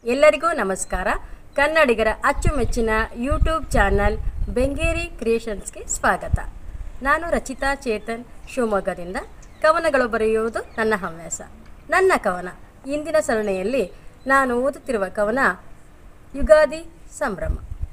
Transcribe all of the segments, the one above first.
ಎಲ್ಲರಿಗೂ ನಮಸ್ಕಾರ ಕನ್ನಡಿಗರ ಅಚ್ಚುಮೆಚ್ಚಿನ ಯೂಟ್ಯೂಬ್ ಚಾನಲ್ ಬೆಂಗೇರಿ ಕ್ರಿಯೇಷನ್ಸ್ಗೆ ಸ್ವಾಗತ ನಾನು ರಚಿತಾ ಚೇತನ್ ಶಿವಮೊಗ್ಗದಿಂದ ಕವನಗಳು ಬರೆಯುವುದು ನನ್ನ ಹವ್ಯಾಸ ನನ್ನ ಕವನ ಇಂದಿನ ಸರಣಿಯಲ್ಲಿ ನಾನು ಓದುತ್ತಿರುವ ಕವನ ಯುಗಾದಿ ಸಂಭ್ರಮ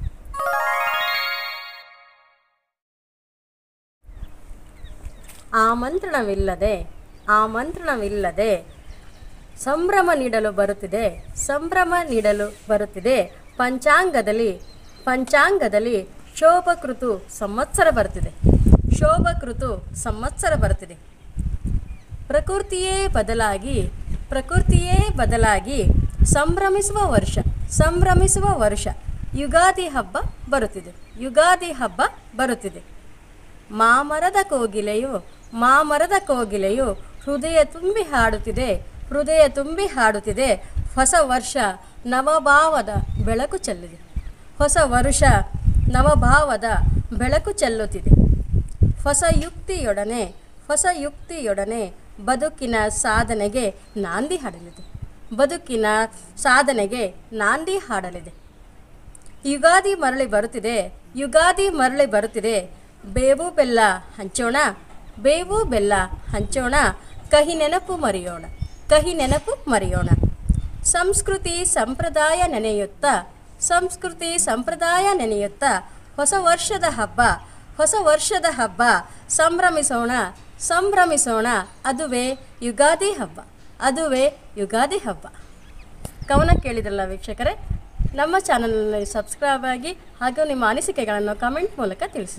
ಆಮಂತ್ರಣವಿಲ್ಲದೆ ಆಮಂತ್ರಣವಿಲ್ಲದೆ ಸಂಭ್ರಮ ನೀಡಲು ಬರುತ್ತಿದೆ ಸಂಭ್ರಮ ನೀಡಲು ಬರುತ್ತಿದೆ ಪಂಚಾಂಗದಲ್ಲಿ ಪಂಚಾಂಗದಲ್ಲಿ ಶೋಭಕೃತು ಸಂವತ್ಸರ ಬರ್ತಿದೆ ಶೋಭಕೃತು ಸಂವತ್ಸರ ಬರ್ತಿದೆ ಪ್ರಕೃತಿಯೇ ಬದಲಾಗಿ ಪ್ರಕೃತಿಯೇ ಬದಲಾಗಿ ಸಂಭ್ರಮಿಸುವ ವರ್ಷ ಸಂಭ್ರಮಿಸುವ ವರ್ಷ ಯುಗಾದಿ ಹಬ್ಬ ಬರುತ್ತಿದೆ ಯುಗಾದಿ ಹಬ್ಬ ಬರುತ್ತಿದೆ ಮಾಮರದ ಕೋಗಿಲೆಯು ಮಾಮರದ ಕೋಗಿಲೆಯು ಹೃದಯ ತುಂಬಿ ಹಾಡುತ್ತಿದೆ ಹೃದಯ ತುಂಬಿ ಹಾಡುತ್ತಿದೆ ಹೊಸ ವರ್ಷ ನವಭಾವದ ಬೆಳಕು ಚೆಲ್ಲಿದೆ ಹೊಸ ವರುಷ ನವಭಾವದ ಬೆಳಕು ಚೆಲ್ಲುತ್ತಿದೆ ಹೊಸ ಯುಕ್ತಿಯೊಡನೆ ಹೊಸ ಯುಕ್ತಿಯೊಡನೆ ಬದುಕಿನ ಸಾಧನೆಗೆ ನಾಂದಿ ಹಾಡಲಿದೆ ಬದುಕಿನ ಸಾಧನೆಗೆ ನಾಂದಿ ಹಾಡಲಿದೆ ಯುಗಾದಿ ಮರಳಿ ಬರುತ್ತಿದೆ ಯುಗಾದಿ ಮರಳಿ ಬರುತ್ತಿದೆ ಬೇವು ಬೆಲ್ಲ ಹಂಚೋಣ ಬೇವು ಬೆಲ್ಲ ಹಂಚೋಣ ಕಹಿ ನೆನಪು ಮರೆಯೋಣ ಕಹಿ ನೆನಪು ಮರೆಯೋಣ ಸಂಸ್ಕೃತಿ ಸಂಪ್ರದಾಯ ನೆನೆಯುತ್ತಾ ಸಂಸ್ಕೃತಿ ಸಂಪ್ರದಾಯ ನೆನೆಯುತ್ತಾ ಹೊಸ ವರ್ಷದ ಹಬ್ಬ ಹೊಸ ವರ್ಷದ ಹಬ್ಬ ಸಂಭ್ರಮಿಸೋಣ ಸಂಭ್ರಮಿಸೋಣ ಅದುವೇ ಯುಗಾದಿ ಹಬ್ಬ ಅದುವೇ ಯುಗಾದಿ ಹಬ್ಬ ಕವನ ಕೇಳಿದ್ರಲ್ಲ ವೀಕ್ಷಕರೇ ನಮ್ಮ ಚಾನಲ್ನಲ್ಲಿ ಸಬ್ಸ್ಕ್ರೈಬ್ ಆಗಿ ಹಾಗೂ ನಿಮ್ಮ ಅನಿಸಿಕೆಗಳನ್ನು ಕಮೆಂಟ್ ಮೂಲಕ ತಿಳಿಸಿ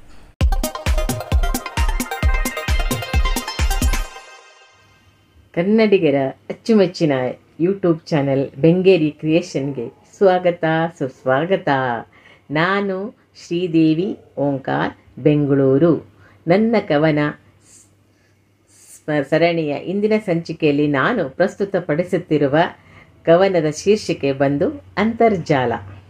ಕನ್ನಡಿಗರ ಅಚ್ಚುಮೆಚ್ಚಿನ ಯೂಟ್ಯೂಬ್ ಚಾನೆಲ್ ಬೆಂಗೇರಿ ಕ್ರಿಯೇಷನ್ಗೆ ಸ್ವಾಗತ ಸುಸ್ವಾಗತ ನಾನು ಶ್ರೀದೇವಿ ಓಂಕಾರ್ ಬೆಂಗಳೂರು ನನ್ನ ಕವನ ಸ- ಸರಣಿಯ ಇಂದಿನ ಸಂಚಿಕೆಯಲ್ಲಿ ನಾನು ಪ್ರಸ್ತುತಪಡಿಸುತ್ತಿರುವ ಕವನದ ಶೀರ್ಷಿಕೆ ಬಂದು ಅಂತರ್ಜಾಲ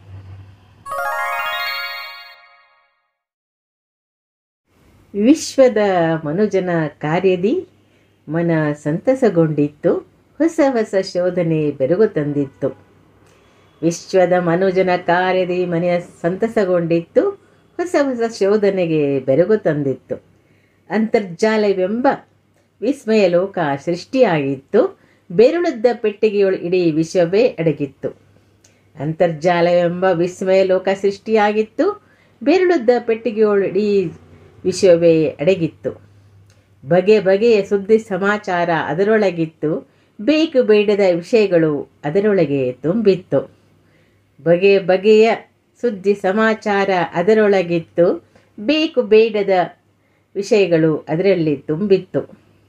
ವಿಶ್ವದ ಮನುಜನ ಕಾರ್ಯದಿ ಮನ ಸಂತಸಗೊಂಡಿತ್ತು ಹೊಸ ಹೊಸ ಶೋಧನೆ ಬೆರಗು ತಂದಿತ್ತು ವಿಶ್ವದ ಮನುಜನ ಕಾರ್ಯದಿ ಮನೆಯ ಸಂತಸಗೊಂಡಿತ್ತು ಹೊಸ ಹೊಸ ಶೋಧನೆಗೆ ಬೆರಗು ತಂದಿತ್ತು ಅಂತರ್ಜಾಲವೆಂಬ ವಿಸ್ಮಯ ಲೋಕ ಸೃಷ್ಟಿಯಾಗಿತ್ತು ಬೆರುಳುದ್ದ ಪೆಟ್ಟಿಗೆಯೊಳ ಇಡೀ ವಿಶ್ವವೇ ಅಡಗಿತ್ತು ಅಂತರ್ಜಾಲವೆಂಬ ವಿಸ್ಮಯ ಲೋಕ ಸೃಷ್ಟಿಯಾಗಿತ್ತು ಬೆರುಳುದ್ದ ಪೆಟ್ಟಿಗೆಯೊಳ ಇಡೀ ವಿಶ್ವವೇ ಅಡಗಿತ್ತು ಬಗೆ ಬಗೆಯ ಸುದ್ದಿ ಸಮಾಚಾರ ಅದರೊಳಗಿತ್ತು ಬೇಕು ಬೇಡದ ವಿಷಯಗಳು ಅದರೊಳಗೆ ತುಂಬಿತ್ತು ಬಗೆ ಬಗೆಯ ಸುದ್ದಿ ಸಮಾಚಾರ ಅದರೊಳಗಿತ್ತು ಬೇಕು ಬೇಡದ ವಿಷಯಗಳು ಅದರಲ್ಲಿ ತುಂಬಿತ್ತು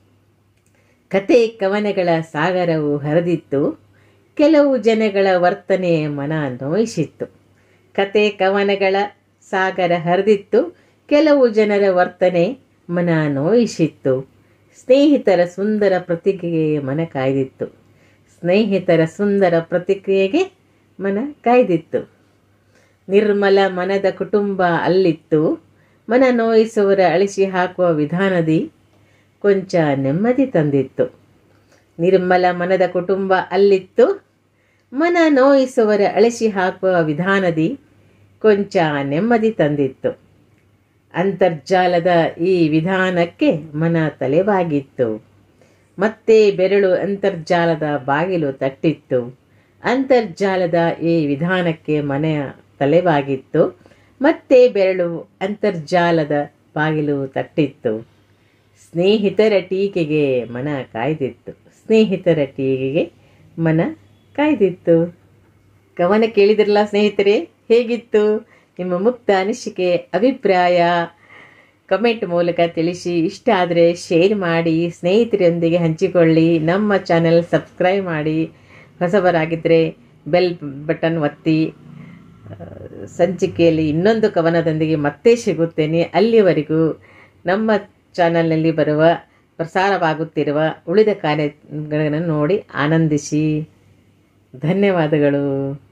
ಕತೆ ಕವನಗಳ ಸಾಗರವು ಹರಿದಿತ್ತು ಕೆಲವು ಜನಗಳ ವರ್ತನೆ ಮನ ನೋಯಿಸಿತ್ತು ಕತೆ ಕವನಗಳ ಸಾಗರ ಹರಿದಿತ್ತು ಕೆಲವು ಜನರ ವರ್ತನೆ ಮನ ನೋಯಿಸಿತ್ತು ಸ್ನೇಹಿತರ ಸುಂದರ ಪ್ರತಿಕ್ರಿಯೆಗೆ ಮನ ಕಾಯ್ದಿತ್ತು ಸ್ನೇಹಿತರ ಸುಂದರ ಪ್ರತಿಕ್ರಿಯೆಗೆ ಮನ ಕಾಯ್ದಿತ್ತು ನಿರ್ಮಲ ಮನದ ಕುಟುಂಬ ಅಲ್ಲಿತ್ತು ಮನ ನೋಯಿಸುವರ ಅಳಿಸಿ ಹಾಕುವ ವಿಧಾನದಿ ಕೊಂಚ ನೆಮ್ಮದಿ ತಂದಿತ್ತು ನಿರ್ಮಲ ಮನದ ಕುಟುಂಬ ಅಲ್ಲಿತ್ತು ಮನ ನೋಯಿಸುವರ ಅಳಿಸಿ ಹಾಕುವ ವಿಧಾನದಿ ಕೊಂಚ ನೆಮ್ಮದಿ ತಂದಿತ್ತು ಅಂತರ್ಜಾಲದ ಈ ವಿಧಾನಕ್ಕೆ ಮನ ತಲೆಬಾಗಿತ್ತು ಮತ್ತೆ ಬೆರಳು ಅಂತರ್ಜಾಲದ ಬಾಗಿಲು ತಟ್ಟಿತ್ತು ಅಂತರ್ಜಾಲದ ಈ ವಿಧಾನಕ್ಕೆ ಮನೆಯ ತಲೆಬಾಗಿತ್ತು ಮತ್ತೆ ಬೆರಳು ಅಂತರ್ಜಾಲದ ಬಾಗಿಲು ತಟ್ಟಿತ್ತು ಸ್ನೇಹಿತರ ಟೀಕೆಗೆ ಮನ ಕಾಯ್ದಿತ್ತು ಸ್ನೇಹಿತರ ಟೀಕೆಗೆ ಮನ ಕಾಯ್ದಿತ್ತು ಕವನ ಕೇಳಿದ್ರಲ್ಲ ಸ್ನೇಹಿತರೆ ಹೇಗಿತ್ತು ನಿಮ್ಮ ಮುಕ್ತ ಅನಿಸಿಕೆ ಅಭಿಪ್ರಾಯ ಕಮೆಂಟ್ ಮೂಲಕ ತಿಳಿಸಿ ಇಷ್ಟ ಆದರೆ ಶೇರ್ ಮಾಡಿ ಸ್ನೇಹಿತರೊಂದಿಗೆ ಹಂಚಿಕೊಳ್ಳಿ ನಮ್ಮ ಚಾನೆಲ್ ಸಬ್ಸ್ಕ್ರೈಬ್ ಮಾಡಿ ಹೊಸಬರಾಗಿದ್ದರೆ ಬೆಲ್ ಬಟನ್ ಒತ್ತಿ ಆ, ಸಂಚಿಕೆಯಲ್ಲಿ ಇನ್ನೊಂದು ಕವನದೊಂದಿಗೆ ಮತ್ತೆ ಸಿಗುತ್ತೇನೆ ಅಲ್ಲಿವರೆಗೂ ನಮ್ಮ ಚಾನಲ್ನಲ್ಲಿ ಬರುವ ಪ್ರಸಾರವಾಗುತ್ತಿರುವ ಉಳಿದ ಕಾರ್ಯಗಳನ್ನು ನೋಡಿ ಆನಂದಿಸಿ ಧನ್ಯವಾದಗಳು